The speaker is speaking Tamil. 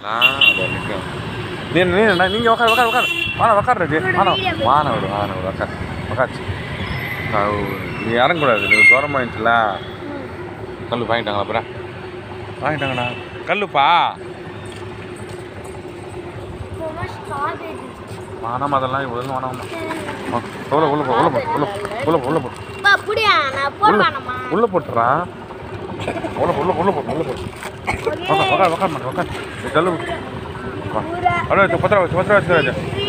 ஆ அதோ நிற்கும் நீ நீ நீங்கள் உக்கார் உக்கார் உக்கார் வாணா உக்கார் வாணா வாணா விடு வாணா விடு உக்கார் உக்காச்சு நீ இறங்கக்கூடாது நீ தூரமாக இருந்துச்சுல கல் வாங்கிட்டாங்களா அப்புறம் வாங்கிட்டாங்கண்ணா கல்லுப்பா வானாம அதெல்லாம் இவ்வளோ வேணாமா உள்ள உள்ள போ உள்ள போ உள்ள போ, உள்ள போ உள்ள போ புடியா நான் போடுவானம்மா உள்ள போட்டுறான் உள்ள உள்ள உள்ள போ உள்ள போ உக்கார் உக்கார் உக்கார் உக்கார் நீ கல்லு வா. அப்படியே வச்சு பத்திரம் வச்சு பத்திரம் வச்சு ராஜா